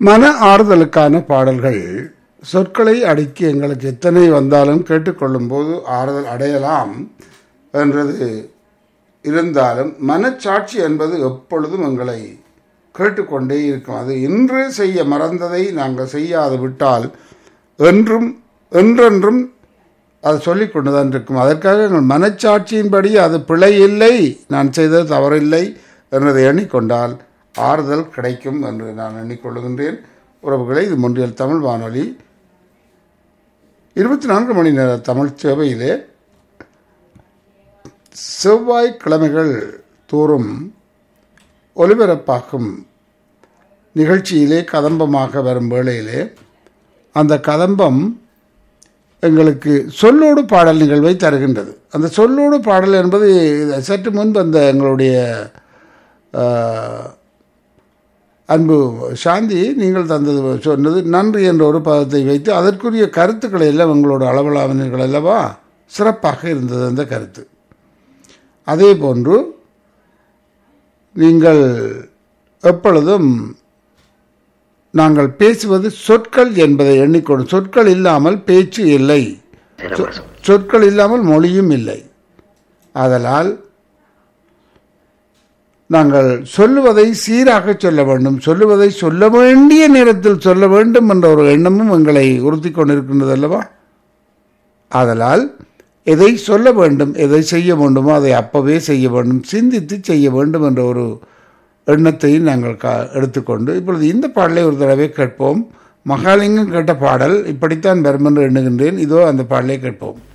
மன ஆறுதலுக்கான பாடல்கள் சொற்களை அடுக்கி எங்களுக்கு எத்தனை வந்தாலும் கேட்டுக்கொள்ளும் போது ஆறுதல் அடையலாம் என்றது இருந்தாலும் மனச்சாட்சி என்பது எப்பொழுதும் எங்களை கேட்டுக்கொண்டே இருக்கும் அது இன்று செய்ய மறந்ததை நாங்கள் செய்யாது விட்டால் என்றும் என்றென்றும் அது சொல்லிக் கொண்டுதான் இருக்கும் அதற்காக எங்கள் மனச்சாட்சியின்படி அது பிழை இல்லை நான் செய்தது தவறில்லை என்றதை எண்ணிக்கொண்டால் ஆறுதல் கிடைக்கும் என்று நான் எண்ணிக்கொள்ளுகின்றேன் உறவுகளை இது முன்றியல் தமிழ் வானொலி இருபத்தி நான்கு மணி நேர தமிழ் சேவையிலே செவ்வாய்க்கிழமைகள் தோறும் ஒலிபரப்பாகும் நிகழ்ச்சியிலே கதம்பமாக வரும் வேளையிலே அந்த கதம்பம் எங்களுக்கு சொல்லோடு பாடல் நிகழ்வை தருகின்றது அந்த சொல்லோடு பாடல் என்பது சற்று முன்பு அந்த எங்களுடைய ஆஹ், அன்பு சாந்தி நீங்கள் தந்தது சொன்னது நன்றி என்ற ஒரு பதத்தை வைத்து அதற்குரிய கருத்துக்களை எல்லாம் எங்களோட அளவலாவினர்கள் அல்லவா சிறப்பாக இருந்தது அந்த கருத்து அதே போன்று நீங்கள் எப்பொழுதும் நாங்கள் பேசுவது சொற்கள் என்பதை எண்ணிக்கொண்டு சொற்கள் இல்லாமல் பேச்சு இல்லை சொ- சொற்கள் இல்லாமல் மொழியும் இல்லை ஆதலால் நாங்கள் சொல்லுவதை சீராக சொல்ல வேண்டும் சொல்லுவதை சொல்ல வேண்டிய நேரத்தில் சொல்ல வேண்டும் என்ற ஒரு எண்ணமும் எங்களை உறுத்தி கொண்டிருக்கின்றது அல்லவா ஆதலால் எதை சொல்ல வேண்டும் எதை செய்ய வேண்டுமோ அதை அப்பவே செய்ய வேண்டும் சிந்தித்து செய்ய வேண்டும் என்ற ஒரு எண்ணத்தையும் நாங்கள் கா எடுத்துக்கொண்டு இப்பொழுது இந்த பாடலை ஒரு தடவை கேட்போம் மகாலிங்கம் கேட்ட பாடல் இப்படித்தான் வரும் என்று எண்ணுகின்றேன் இதோ அந்த பாடலை கேட்போம்